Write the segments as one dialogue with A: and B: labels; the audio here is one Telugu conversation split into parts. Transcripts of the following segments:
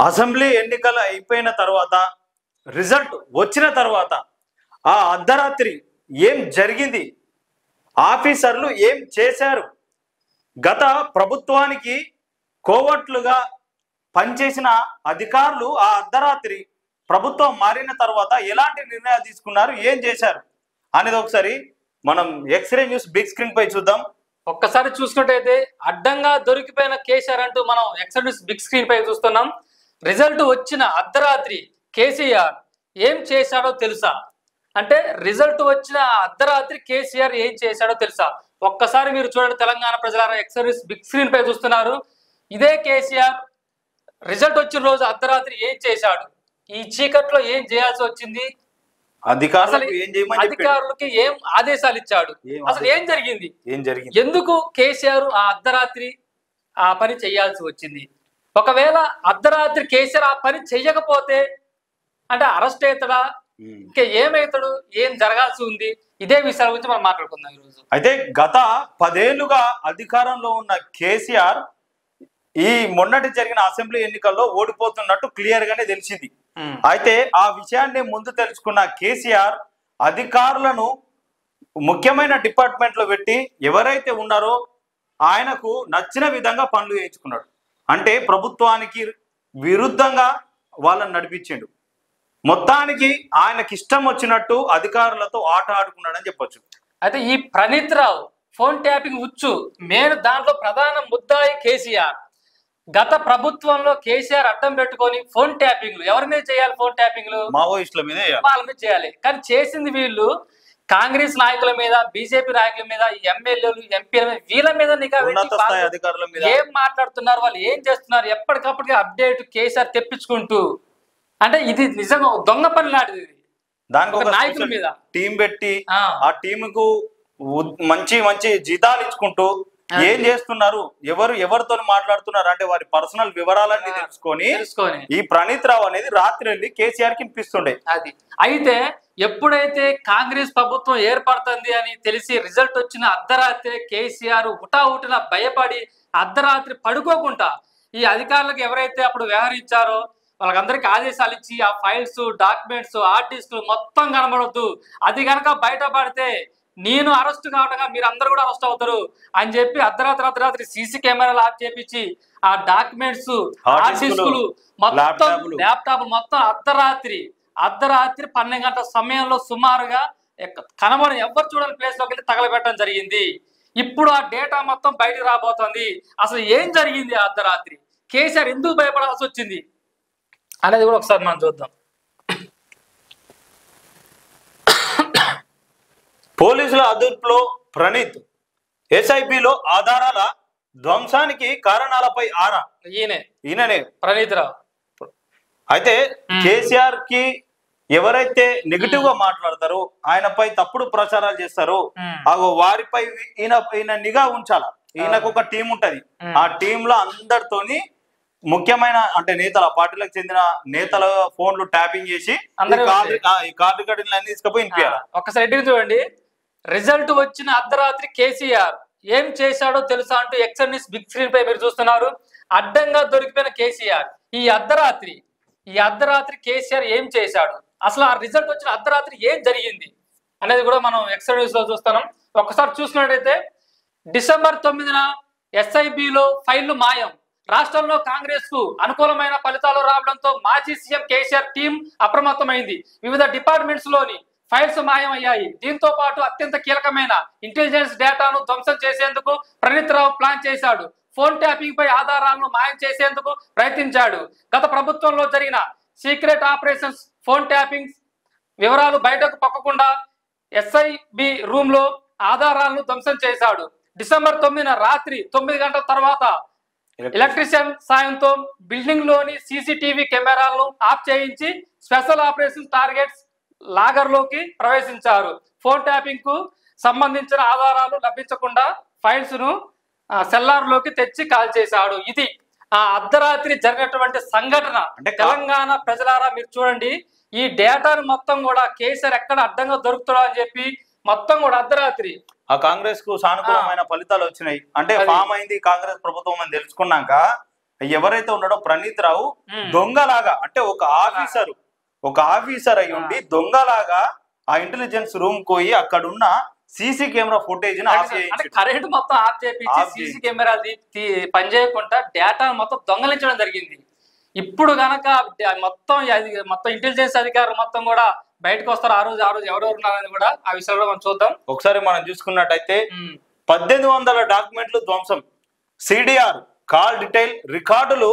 A: అసెంబ్లీ ఎన్నికలు అయిపోయిన తర్వాత రిజల్ట్ వచ్చిన తర్వాత ఆ అర్ధరాత్రి ఏం జరిగింది ఆఫీసర్లు ఏం చేశారు గత ప్రభుత్వానికి కోవట్లుగా పనిచేసిన అధికారులు ఆ అర్ధరాత్రి ప్రభుత్వం మారిన తర్వాత ఎలాంటి నిర్ణయాలు తీసుకున్నారు ఏం చేశారు అనేది ఒకసారి మనం ఎక్స్రే న్యూస్ బిగ్ స్క్రీన్ పై చూద్దాం
B: ఒక్కసారి చూసుకుంటైతే అడ్డంగా దొరికిపోయిన కేసీఆర్ అంటూ మనం ఎక్సెన్స్ బిగ్ స్క్రీన్ పై చూస్తున్నాం రిజల్ట్ వచ్చిన అర్ధరాత్రి కేసీఆర్ ఏం చేశాడో తెలుసా అంటే రిజల్ట్ వచ్చిన అర్ధరాత్రి కేసీఆర్ ఏం చేశాడో తెలుసా ఒక్కసారి మీరు చూడండి తెలంగాణ ప్రజలారా ఎక్సర్వీస్ బిగ్ స్క్రీన్ పై చూస్తున్నారు ఇదే కేసీఆర్ రిజల్ట్ వచ్చిన రోజు అర్ధరాత్రి ఏం చేశాడు ఈ చీకట్లో ఏం చేయాల్సి వచ్చింది అసలు
A: అధికారులకు ఏం చేయమని చెప్పాడు
B: అధికారులకి ఏం ఆదేశాలు ఇచ్చాడు
A: ఏం
B: అసలు ఏం జరిగింది
A: ఏం జరిగింది
B: ఎందుకు కేసీఆర్ ఆ అర్ధరాత్రి ఆ పని చేయాల్సి వచ్చింది ఒకవేళ అర్ధరాత్రి కేసీఆర్ ఆ పని చెయ్యకపోతే అంటే అరెస్ట్ అవుతాడా
A: ఉమ్.
B: ఇంకా ఏమవుతాడు ఏం జరగాల్సి ఉంది ఇదే విషయాల గురించి మనం మాట్లాడుకుందాం ఈరోజు
A: అయితే గత పదేళ్లుగా అధికారంలో ఉన్న కేసీఆర్ ఈ మొన్నటి జరిగిన అసెంబ్లీ ఎన్నికల్లో ఓడిపోతున్నట్టు క్లియర్ గానే తెలిసింది అయితే ఆ విషయాన్ని ముందు తెలుసుకున్న కేసీఆర్ అధికారులను ముఖ్యమైన డిపార్ట్మెంట్ లో పెట్టి ఎవరైతే ఉన్నారో ఆయనకు నచ్చిన విధంగా పనులు చేయించుకున్నాడు అంటే ప్రభుత్వానికి విరుద్ధంగా వాళ్ళని నడిపించిండు మొత్తానికి ఆయనకి ఇష్టం వచ్చినట్టు అధికారులతో ఆట ఆడుకున్నాడని చెప్పొచ్చు
B: అయితే ఈ Praneeth Rao phone tapping main మెయిన్ దాంట్లో ప్రధాన ముద్దాయి కేసీఆర్ గత ప్రభుత్వంలో కేసీఆర్ అడ్డం పెట్టుకొని ఫోన్ ట్యాపింగ్లు ఎవరి మీద చేయాలి ఫోన్ ట్యాపింగ్లు
A: మావోయిస్టుల మీద వేయాలి.
B: వాళ్ళ మీద చేయాలి కానీ చేసింది వీళ్ళు కాంగ్రెస్ నాయకుల మీద బీజేపీ నాయకుల మీద ఎమ్మెల్యేలు ఎంపీల మీద వీళ్ళ మీద నిఘా పెట్టి
A: ఉన్నత స్థాయి
B: వాళ్ళు
A: అధికారుల మీద
B: ఏం మాట్లాడుతున్నారు వాళ్ళు ఏం చేస్తున్నారు ఎప్పటికప్పటికి అప్డేట్ కేసీఆర్ తెప్పించుకుంటూ అంటే ఇది నిజంగా ఒక దొంగ పని లాంటిది ఇది.
A: దానికి
B: ఒక
A: ఒక
B: నాయకుల మీద.
A: టీం పెట్టి
B: ఆ,
A: ఆ టీంకు ఉ- మంచి మంచి జీతాలు ఇచ్చుకుంటూ
B: ఆ.
A: ఏం చేస్తున్నారు ఎవరు ఎవరితో మాట్లాడుతున్నారు అంటే వారి పర్సనల్ వివరాలన్నీ
B: ఆ.
A: తెలుసుకొని
B: తెలుసుకొని
A: ఈ ప్రణీత్ రావు అనేది రాత్రి వెళ్ళి కేసీఆర్ కి ఇప్పిస్తుండే
B: అది అయితే ఎప్పుడైతే కాంగ్రెస్ ప్రభుత్వం ఏర్పడుతుంది అని తెలిసి రిజల్ట్ వచ్చిన అర్ధరాత్రి కేసీఆర్ ఉటా ఉటిన భయపడి అర్ధరాత్రి పడుకోకుండా ఈ అధికారులకు ఎవరైతే అప్పుడు వ్యవహరించారో వాళ్ళకందరికీ ఆదేశాలు ఇచ్చి ఆ ఫైల్స్ డాక్యుమెంట్స్ హార్డ్ డిస్క్లు మొత్తం కనబడొద్దు అది కనుక బయటపడితే నేను అరెస్ట్ కావటంగా మీరు అందరు కూడా అరెస్ట్ అవుతారు అని చెప్పి అర్ధరాత్రి అర్ధరాత్రి సీసీ కెమెరాలు ఆఫ్ చేపించి ఆ డాక్యుమెంట్స్
A: Hard
B: హార్డ్
A: disk లు,
B: డిస్కులు మొత్తం
A: laptopలు.
B: ల్యాప్టాప్ మొత్తం అర్ధరాత్రి అర్ధరాత్రి పన్నెండు గంటల సమయంలో సుమారుగా ఎక్క- కనబడి ఎవరు చూడని ప్లేస్ లోకి వెళ్ళి తగలబెట్టడం జరిగింది ఇప్పుడు ఆ డేటా మొత్తం బయటకు రాబోతోంది అసలు ఏం జరిగింది ఆ అర్ధరాత్రి కేసీఆర్ ఎందుకు భయపడాల్సి వచ్చింది అనేది కూడా ఒకసారి మనం చూద్దాం
A: పోలీసుల అదుపులో ప్రణీత్ ఎస్ఐబిలో ఆధారాల ధ్వంసానికి కారణాలపై ఆరా
B: ఈయనే
A: ఈయననే
B: ప్రణీత్ రావు
A: అయితే
B: మ్మ్.
A: కేసీఆర్ కి ఎవరైతే నెగిటివ్ గా మాట్లాడతారో ఆయనపై తప్పుడు ప్రచారాలు చేస్తారో
B: మ్మ్.
A: అగో వారిపై ఈయన ఈయన నిఘా ఉంచాల ఈయనకు ఒక టీం ఉంటది
B: మ్మ్.
A: ఆ టీమ్ లో అందరితోని ముఖ్యమైన అంటే నేతల పార్టీలకు చెందిన నేతల ఫోన్లు ట్యాపింగ్ చేసి ఈ
B: అందరూ
A: కార్డు ఆ, ఈ కార్డు రికార్డులు అన్ని తీసుకుపోయి వినిపించాలి
B: ఆ, ఒక్కసారి ఎడ్డికి చూడండి రిజల్ట్ వచ్చిన అర్ధరాత్రి కేసీఆర్ ఏం చేశాడో తెలుసా అంటూ ఎక్సర్నిస్ బిగ్ స్క్రీన్ పై మీరు చూస్తున్నారు అడ్డంగా దొరికిపోయిన కేసీఆర్ ఈ అర్ధరాత్రి ఈ అర్ధరాత్రి కేసీఆర్ ఏం చేశాడు అసలు ఆ రిజల్ట్ వచ్చిన అర్ధరాత్రి ఏం జరిగింది అనేది కూడా మనం ఎక్సర్నిస్ లో చూస్తున్నాం ఒక్కసారి చూసినట్టయితే డిసెంబర్ తొమ్మిదిన ఎస్ఐబిలో ఫైళ్లు మాయం రాష్ట్రంలో కాంగ్రెస్ కు అనుకూలమైన ఫలితాలు రావడంతో మాజీ సీఎం కేసీఆర్ టీం అప్రమత్తమైంది వివిధ డిపార్ట్మెంట్స్ లోని ఫైల్స్ మాయమయ్యాయి దీంతో పాటు అత్యంత కీలకమైన ఇంటెలిజెన్స్ డేటాను ధ్వంసం చేసేందుకు ప్రణీత్ రావు ప్లాన్ చేశాడు ఫోన్ ట్యాపింగ్ పై ఆధారాలను మాయం చేసేందుకు ప్రయత్నించాడు గత ప్రభుత్వంలో జరిగిన సీక్రెట్ ఆపరేషన్స్ ఫోన్ ట్యాపింగ్ వివరాలు బయటకు పక్కకుండా ఎస్ఐబి రూమ్ లో ఆధారాలను ధ్వంసం చేశాడు డిసెంబర్ తొమ్మిదిన రాత్రి తొమ్మిది గంటల తర్వాత ఎలక్ట్రీషియన్ సాయంతో బిల్డింగ్ లోని సీసీటీవీ కెమెరాలను ఆఫ్ చేయించి స్పెషల్ ఆపరేషన్ టార్గెట్స్ లాగర్ లోకి ప్రవేశించారు ఫోన్ ట్యాపింగ్ కు సంబంధించిన ఆధారాలు లభించకుండా ఫైల్స్ ను ఆ, సెల్లార్ లోకి తెచ్చి కాల్ చేశాడు ఇది ఆ అర్ధరాత్రి జరిగినటువంటి సంఘటన
A: అంటే కా-
B: తెలంగాణ ప్రజలారా మీరు చూడండి ఈ డేటాను మొత్తం కూడా కేసీఆర్ ఎక్కడ అడ్డంగా దొరుకుతాడో అని చెప్పి మొత్తం కూడా అర్ధరాత్రి
A: ఆ కాంగ్రెస్ కు సానుకూలమైన ఫలితాలు వచ్చినాయి అంటే
B: అది-
A: ఫామ్ అయింది కాంగ్రెస్ ప్రభుత్వం అని తెలుసుకున్నాక ఎవరైతే ఉన్నాడో ప్రణీత్ రావు
B: మ్మ్.
A: దొంగలాగా అంటే ఒక ఆఫీసర్ ఒక ఆఫీసర్ అయి ఉండి దొంగలాగా ఆ ఇంటెలిజెన్స్ రూమ్ పోయి అక్కడ ఉన్న సీసీ కెమెరా ఫుటేజ్ ని ఆఫ్
B: అంటే
A: చేయించాడు
B: కరెంట్ మొత్తం ఆఫ్ చేపించి
A: ఆఫ్
B: సీసీ
A: చేయించి.
B: కెమెరాలు తీ- తీ- పనిచేయకుండా డేటా మొత్తం దొంగలించడం జరిగింది ఇప్పుడు గనక డ- మొత్తం అది మొత్తం ఇంటెలిజెన్స్ అధికారులు మొత్తం కూడా బయటకు వస్తారు ఆ రోజు ఆ రోజు ఎవరెవరు ఉన్నారని కూడా ఆ విషయంలో మనం చూద్దాం
A: ఒకసారి మనం చూసుకున్నట్టయితే
B: ఉమ్.
A: పద్దెనిమిది వందల డాక్యుమెంట్లు ధ్వంసం సిడిఆర్ కాల్ డీటెయిల్ రికార్డులు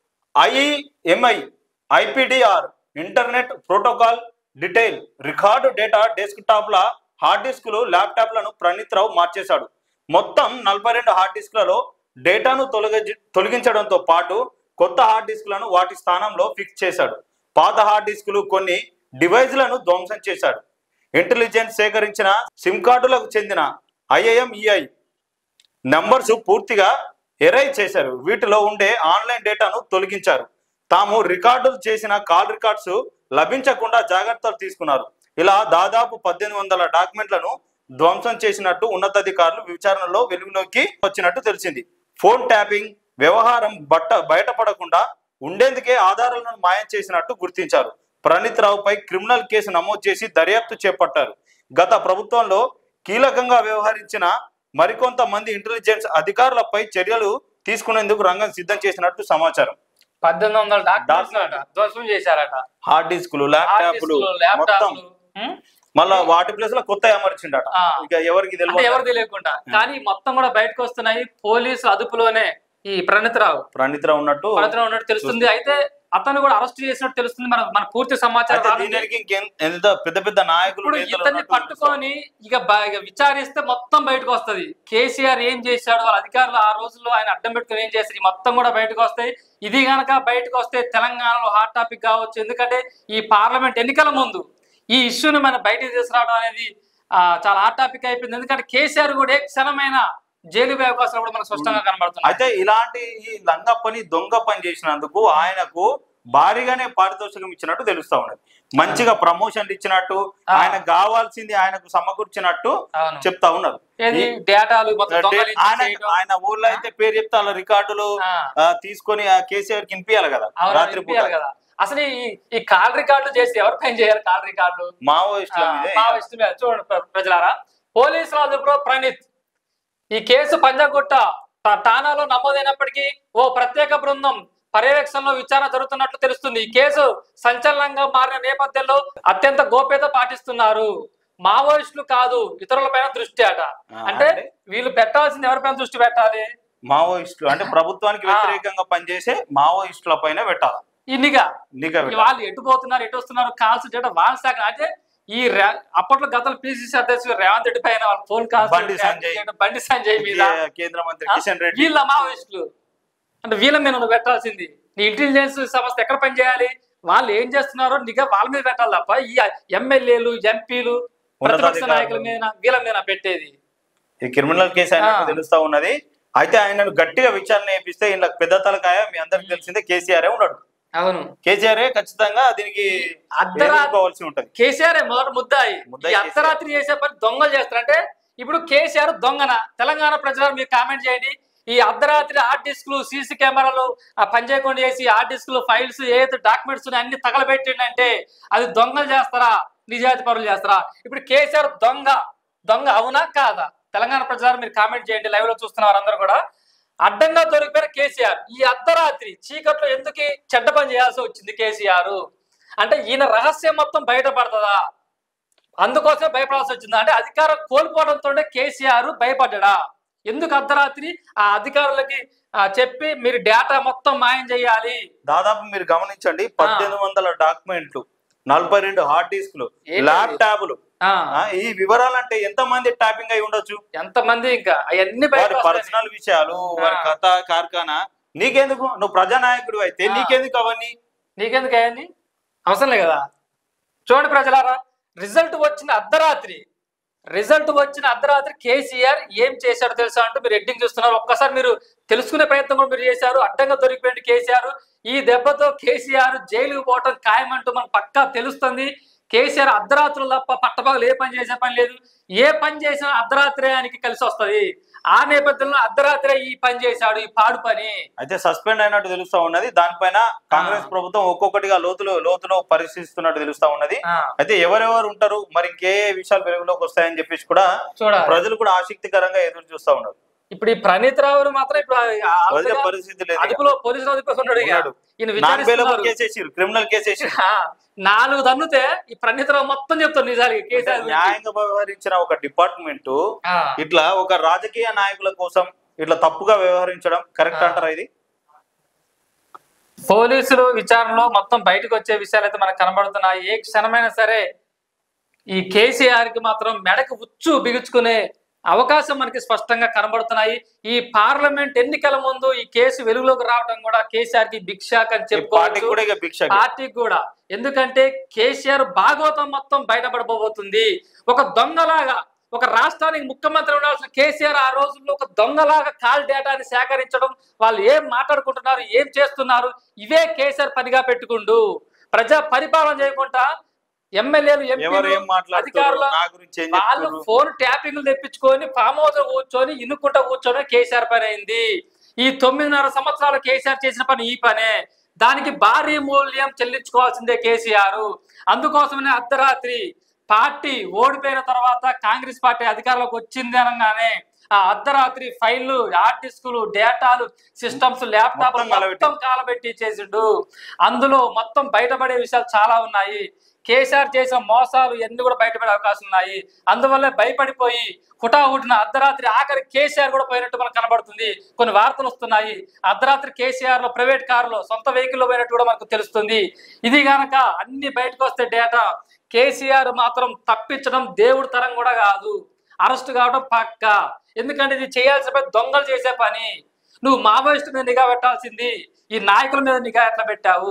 A: IEMI IPDR internet protocol detail record data డెస్క్ టాప్ల హార్డ్ డిస్కులు ల్యాప్టాప్లను ప్రణీత్ రావు మార్చేశాడు మొత్తం నలభై రెండు హార్డ్ డిస్క్లలో డేటాను తొలగి తొలగించడంతో పాటు కొత్త హార్డ్ డిస్క్లను వాటి స్థానంలో ఫిక్స్ చేశాడు పాత హార్డ్ డిస్కులు కొన్ని డివైజ్లను ధ్వంసం చేశాడు ఇంటెలిజెన్స్ సేకరించిన సిమ్ కార్డులకు చెందిన ఐఐఎంఈఐ నంబర్స్ పూర్తిగా ఎరైజ్ చేశారు వీటిలో ఉండే ఆన్లైన్ డేటాను తొలగించారు తాము రికార్డులు చేసిన కాల్ రికార్డ్స్ లభించకుండా జాగ్రత్తలు తీసుకున్నారు ఇలా దాదాపు పద్దెనిమిది వందల డాక్యుమెంట్లను ధ్వంసం చేసినట్టు ఉన్నతాధికారులు విచారణలో వెలుగులోకి వచ్చినట్టు తెలిసింది ఫోన్ ట్యాపింగ్ వ్యవహారం బట్ట బయటపడకుండా ఉండేందుకే ఆధారాలను మాయం చేసినట్టు గుర్తించారు ప్రణీత్ రావుపై క్రిమినల్ కేసు నమోదు చేసి దర్యాప్తు చేపట్టారు గత ప్రభుత్వంలో కీలకంగా వ్యవహరించిన మరికొంత మంది ఇంటెలిజెన్స్ అధికారులపై చర్యలు తీసుకునేందుకు రంగం సిద్ధం చేసినట్టు సమాచారం
B: పద్దెనిమిది వందల డాక్యుమెంట్స్ అట ధ్వంసం చేశారట
A: హార్డ్ డిస్కులు
B: హార్డ్
A: ల్యాప్టాప్లు
B: డిస్కులు,
A: మొత్తం
B: ల్యాప్టాప్లు ఉమ్.
A: మళ్ళా వాటి ప్లేస్ లో కొత్త అమర్చిండట
B: ఆ.
A: ఇక ఎవరికి
B: అంటే
A: తెలియదు
B: ఎవరు తెలియకుండా కానీ మొత్తం కూడా బయటకు వస్తున్నాయి పోలీసు అదుపులోనే ఈ ప్రణీత్ రావు
A: ప్రణీత్ రావు ఉన్నట్టు
B: ప్రణీత్ రావు ఉన్నట్టు తెలుస్తుంది అయితే అతను కూడా అరెస్ట్ చేసినట్టు తెలుస్తుంది మన మన పూర్తి సమాచారం
A: అయితే
B: రానుంది.
A: దీనికి ఇంకేం- ఎంత పెద్ద పెద్ద నాయకులు
B: ఇప్పుడు
A: నేతలు
B: ఇతన్ని
A: ఉన్నట్టు
B: పట్టుకొని ఇక బ- ఇక విచారిస్తే మొత్తం బయటకు వస్తది కేసీఆర్ ఏం చేశాడు వాళ్ళ అధికారులు ఆ రోజుల్లో ఆయన అడ్డం పెట్టుకుని ఏం చేస్తారు ఈ మొత్తం కూడా బయటకు వస్తాయి ఇది గనక బయటకు వస్తే తెలంగాణలో హాట్ టాపిక్ కావచ్చు ఎందుకంటే ఈ పార్లమెంట్ ఎన్నికల ముందు ఈ ఇష్యూని మనం బయటకు తీసుకురావడం అనేది ఆ, చాలా హాట్ టాపిక్ అయిపోయింది ఎందుకంటే కేసీఆర్ కూడా ఏ క్షణమైన జైలు పోయే అవకాశాలు కూడా మనకు స్పష్టంగా కనబడుతున్నాయి
A: అయితే ఇలాంటి ఈ లంగ పని దొంగ పని చేసినందుకు ఆయనకు భారీగానే పారితోషికం ఇచ్చినట్టు తెలుస్తా ఉన్నది మంచిగా ప్రమోషన్లు ఇచ్చినట్టు
B: ఆ.
A: ఆయనకు కావాల్సింది ఆయనకు సమకూర్చినట్టు
B: అవును
A: చెప్తా ఉన్నారు
B: ఏది
A: ఈ-
B: డేటాలు మొత్తం దొంగలించి
A: ఆయన
B: చేయడం.
A: ఆయన ఊర్లో అయితే పేరు చెప్తే వాళ్ళ రికార్డులు
B: ఆ.
A: ఆ, తీసుకొని ఆ కేసీఆర్ కి వినిపించాలి కదా
B: అవును,
A: రాత్రి పూట
B: వినిపించాలి కదా అసలు ఈ ఈ కాల్ రికార్డులు చేసి ఎవరు పైన చేయాలి కాల్ రికార్డులు
A: మావోయిస్టుల మీదే
B: మావోయిస్టు మీద చూడండి ప్ర- ప్రజలారా పోలీసుల అదుపులో ప్రణీత్ ఈ కేసు పంజాగుట్ట ట- ఠానాలో నమోదైనప్పటికీ ఓ ప్రత్యేక బృందం పర్యవేక్షణలో విచారణ జరుగుతున్నట్లు తెలుస్తుంది ఈ కేసు సంచలనంగా మారిన నేపథ్యంలో అత్యంత గోప్యత పాటిస్తున్నారు మావోయిస్టులు కాదు ఇతరులపైన దృష్టి అట
A: ఆ,
B: అంటే
A: అంటే?
B: వీళ్ళు పెట్టాల్సింది ఎవరిపైన దృష్టి పెట్టాలి
A: మావోయిస్టులు అంటే ప్రభుత్వానికి
B: ఆ.
A: వ్యతిరేకంగా పనిచేసే మావోయిస్టుల పైన పెట్టాలి
B: ఈ నిఘా
A: నిఘా
B: ఈ
A: పెట్టాలి.
B: వాళ్ళు ఎటు పోతున్నారు ఎటు వస్తున్నారు కాల్స్ డేటా వాళ్ళ శాఖ అంటే ఈ రే- అప్పట్లో గతంలో పిసిసి అధ్యక్షుడు రేవంత్ రెడ్డి పైన వాళ్ళ ఫోన్ కాల్స్
A: బండి సంజయ్.
B: బండి సంజయ్ మీద
A: కే- కేంద్ర మంత్రి
B: ఆ?
A: కిషన్ రెడ్డి
B: వీళ్ళ మావోయిస్టులు అంటే వీళ్ళ మీద నువ్వు పెట్టాల్సింది నీ ఇంటెలిజెన్స్ సంస్థ ఎక్కడ పని చేయాలి వాళ్ళు ఏం చేస్తున్నారో నిఘా వాళ్ళ మీద పెట్టాలి తప్ప ఈ ఎమ్మెల్యేలు ఎంపీలు ప్రతిపక్ష
A: ఉన్నతాధికారులు.
B: నాయకుల మీద వీళ్ళ మీద పెట్టేది
A: ఈ క్రిమినల్ కేసు అయినట్టు
B: ఆ.
A: తెలుస్తా ఉన్నది అయితే ఆయనను గట్టిగా విచారణ చేపిస్తే ఇలా పెద్ద తలకాయ మీ అందరికి తెలిసిందే కేసీఆర్ ఉన్నాడు
B: అవును
A: కేసీఆర్ ఖచ్చితంగా దీనికి
B: అర్ధరాత్రి
A: ఎదుర్కోవాల్సి ఉంటది
B: కేసీఆర్ మొదటి ముద్దాయి
A: ముద్దాయి
B: ఈ అర్ధరాత్రి చేసే పని దొంగలు చేస్తారంటే ఇప్పుడు కేసీఆర్ దొంగన తెలంగాణ ప్రజలు మీరు కామెంట్ చేయండి ఈ అర్ధరాత్రి హార్డ్ డిస్క్లు సీసీ కెమెరాలు ఆ పని చేయకుండా చేసి హార్డ్ డిస్క్లు ఫైల్స్ ఏదైతే డాక్యుమెంట్స్ అన్ని తగలబెట్టిండంటే అది దొంగలు చేస్తారా నిజాయితీ పరులు చేస్తారా ఇప్పుడు కేసీఆర్ దొంగ దొంగ అవునా కాదా తెలంగాణ ప్రజలు మీరు కామెంట్ చేయండి లైవ్ లో చూస్తున్న వారందరూ కూడా అడ్డంగా దొరికిపోయిన కేసీఆర్ ఈ అర్ధరాత్రి చీకట్లో ఎందుకు ఈ చెడ్డ పని చేయాల్సి వచ్చింది కేసీఆర్ అంటే ఈయన రహస్యం మొత్తం బయటపడుతుందా అందుకోసమే భయపడాల్సి వచ్చింది అంటే అధికారం కోల్పోవడంతో కేసీఆర్ భయపడ్డా ఎందుకు అర్ధరాత్రి ఆ అధికారులకి ఆ, చెప్పి మీరు డేటా మొత్తం మాయం చేయాలి
A: దాదాపు మీరు గమనించండి పద్దెనిమిది వందల డాక్యుమెంట్లు నలభై రెండు హార్డ్ డిస్క్లు
B: ఏంటది?
A: ల్యాప్టాప్లు
B: ఆ,
A: ఆ, ఈ వివరాలు అంటే ఎంత మంది ట్యాపింగ్ అయి ఉండొచ్చు
B: ఎంతమంది ఇంకా అవన్నీ బయట
A: వారి పర్సనల్ విషయాలు వారి
B: ఆ.
A: కథ కార్ఖానా నీకెందుకు నువ్వు ప్రజానాయకుడు అయితే
B: ఆ.
A: నీకెందుకు అవన్నీ
B: నీకెందుకు అవన్నీ అవసరం లే కదా చూడండి ప్రజలారా రిజల్ట్ వచ్చిన అర్ధరాత్రి రిజల్ట్ వచ్చిన అర్ధరాత్రి కేసీఆర్ ఏం చేశాడో తెలుసా అంటూ మీరు ఎడ్డింగ్ చూస్తున్నారు ఒక్కసారి మీరు తెలుసుకునే ప్రయత్నం కూడా మీరు చేశారు అడ్డంగా దొరికిపోయింది కేసీఆర్ ఈ దెబ్బతో కేసీఆర్ జైలుకు పోవటం ఖాయమంటూ మనకు పక్కా తెలుస్తుంది కేసీఆర్ అర్ధరాత్రులు తప్ప పట్టపగలు ఏ పని చేసే పని లేదు ఏ పని చేసినా అర్ధరాత్రి ఆయనకి కలిసి వస్తది ఆ నేపథ్యంలో అర్ధరాత్రే ఈ పని చేశాడు ఈ పాడు పని
A: అయితే సస్పెండ్ అయినట్టు తెలుస్తా ఉన్నది దానిపైన కాంగ్రెస్ ప్రభుత్వం ఒక్కొక్కటిగా లోతులో లోతులో పరిశీలిస్తున్నట్టు తెలుస్తా ఉన్నది
B: ఆ,
A: అయితే ఎవరెవరు ఉంటారు మరి ఇంకే విషయాలు వెలుగులోకి వస్తాయని చెప్పేసి కూడా
B: చూడాలి
A: ప్రజలు కూడా ఆసక్తికరంగా ఎదురు చూస్తా ఉన్నారు
B: ఇప్పుడు ఈ ప్రణీత్ రావు మాత్రం ఇప్పుడు ఆ- ఆ-
A: వదిలే
B: ఆల్రెడీ
A: పరిస్థితి లేదు ఇక.
B: అదుపులో పోలీసులు అదుపులో ఉన్నాడు ఇక.
A: ఉన్నాడు.
B: ఈయన
A: నాన్ బెయిలబుల్
B: విచారిస్తున్నారు.
A: కేసు వేసిర్రు క్రిమినల్ కేసు వేసిర్రు
B: ఆ, నాలుగు తన్నుతే ఈ ప్రణీత్ రావు మొత్తం చెప్తారు నిజానికి కేసీఆర్ గురించి.
A: న్యాయంగా వ్యవహరించిన ఒక డిపార్ట్మెంట్
B: ఆ,
A: ఇట్లా ఒక రాజకీయ నాయకుల కోసం ఇట్లా తప్పుగా వ్యవహరించడం కరెక్ట్
B: ఆ.
A: అంటారా ఇది
B: పోలీసులు విచారణలో మొత్తం బయటకు వచ్చే విషయాలు అయితే మనకు కనబడుతున్నాయి ఏ క్షణమైనా సరే ఈ కేసీఆర్ కి మాత్రం మెడకు ఉచ్చు బిగుచుకునే అవకాశం మనకి స్పష్టంగా కనబడుతున్నాయి ఈ పార్లమెంట్ ఎన్నికల ముందు ఈ కేసు వెలుగులోకి రావడం కూడా కేసీఆర్ కి బిగ్ షాక్ అని
A: ఈ పార్టీకి
B: చెప్పుకోవచ్చు
A: కూడా ఇక భిక్ష
B: పార్టీకి కూడా ఎందుకంటే కేసీఆర్ భాగవతం మొత్తం బయటపడబోతుంది ఒక దొంగలాగా ఒక రాష్ట్రానికి ముఖ్యమంత్రి ఉండాల్సిన కేసీఆర్ ఆ రోజుల్లో ఒక దొంగలాగా కాల్ డేటాని సేకరించడం వాళ్ళు ఏం మాట్లాడుకుంటున్నారు ఏం చేస్తున్నారు ఇవే కేసీఆర్ పనిగా పెట్టుకుండు ప్రజా పరిపాలన చేయకుండా ఎమ్మెల్యేలు
A: ఎవరు ఏం
B: ఎంపీలు
A: మాట్లాడుతారు
B: అధికారులు
A: నా గురించి ఏం
B: వాళ్ళు
A: చెప్తారు
B: ఫోన్ ట్యాపింగ్లు తెప్పించుకొని ఫామ్ హౌస్ లో కూర్చొని ఇనుక్కుంటా కూర్చొని కేసీఆర్ పని అయింది ఈ తొమ్మిదిన్నర సంవత్సరాలు కేసీఆర్ చేసిన పని ఈ పనే దానికి భారీ మూల్యం చెల్లించుకోవాల్సిందే కేసీఆర్ అందుకోసమనే అర్ధరాత్రి పార్టీ ఓడిపోయిన తర్వాత కాంగ్రెస్ పార్టీ అధికారంలోకి వచ్చింది అనగానే ఆ అర్ధరాత్రి ఫైళ్లు హార్డ్ డిస్కులు డేటాలు సిస్టమ్స్ ల్యాప్టాప్
A: మొత్తం కలబెట్టి-
B: మొత్తం కాలబెట్టి చేసిండు అందులో మొత్తం బయటపడే విషయాలు చాలా ఉన్నాయి కేసీఆర్ చేసిన మోసాలు ఎన్ని కూడా బయటపడే అవకాశం ఉన్నాయి అందువల్లే భయపడిపోయి హుటాహుటిన అర్ధరాత్రి ఆఖరి కేసీఆర్ కూడా పోయినట్టు మనకు కనబడుతుంది కొన్ని వార్తలు వస్తున్నాయి అర్ధరాత్రి కేసీఆర్ లో ప్రైవేట్ కారులో సొంత వెహికల్ లో పోయినట్టు కూడా మనకు తెలుస్తుంది ఇది గనక అన్ని బయటకు వస్తే డేటా కేసీఆర్ మాత్రం తప్పించడం దేవుడి తరం కూడా కాదు అరెస్ట్ కావడం పక్క ఎందుకంటే ఇది చేయాల్సిన పని దొంగలు చేసే పని నువ్వు మావోయిస్టు మీద నిఘా పెట్టాల్సింది ఈ నాయకుల మీద నిఘా ఎట్లా పెట్టావు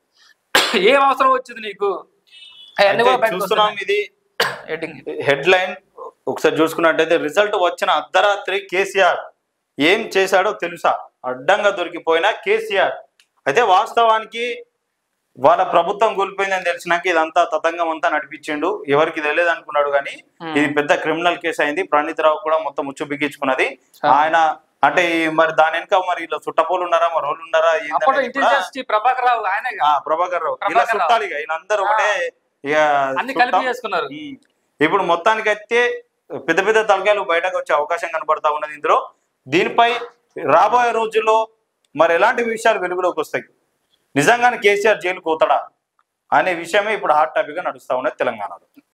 B: ఏం అవసరం వచ్చింది నీకు అవన్నీ
A: అయితే
B: కూడా బయటకు
A: చూస్తున్నాం
B: వస్తున్నాయి.
A: ఇది
B: Heading.
A: హెడ్ లైన్ ఒకసారి చూసుకున్నట్టయితే రిజల్ట్ వచ్చిన అర్ధరాత్రి కేసీఆర్ ఏం చేశాడో తెలుసా అడ్డంగా దొరికిపోయిన కేసీఆర్ అయితే వాస్తవానికి వాళ్ళ ప్రభుత్వం కూలిపోయిందని తెలిసినాక ఇదంతా తతంగం అంతా నడిపించిండు ఎవరికి తెలియదు అనుకున్నాడు కానీ
B: Hmm.
A: ఇది పెద్ద క్రిమినల్ కేసు అయింది ప్రణీత్ రావు కూడా మొత్తం ముచ్చు బిగించుకున్నది
B: Ah.
A: ఆయన అంటే ఈ మరి దాని వెనుక మరి ఇలా చుట్టపోలు ఉన్నారా మరి వాళ్ళు ఉన్నారా
B: అప్పుడు
A: ఏందనేది కూడా-
B: ఇంటెలిజెన్స్ చీఫ్ ప్రభాకర్ రావు ఆయనే
A: ఆ, ప్రభాకర్ రావు ఇలా
B: ప్రభాకర్ రావు.
A: చుట్టాలి ఇక వీళ్ళందరూ ఒకటే ఇక
B: అన్ని
A: చుట్టాం.
B: కలిపి చేసుకున్నారు
A: ఉమ్. ఇప్పుడు మొత్తానికి అయితే పెద్ద పెద్ద తలకాయలు బయటకు వచ్చే అవకాశం కనబడతా ఉన్నది ఇందులో దీనిపై రాబోయే రోజుల్లో మరి ఎలాంటి విషయాలు వెలుగులోకి వస్తాయి నిజంగానే కేసీఆర్ జైలు పోతాడా అనే విషయమే ఇప్పుడు హాట్ టాపిక్ గా నడుస్తా ఉన్నది తెలంగాణలో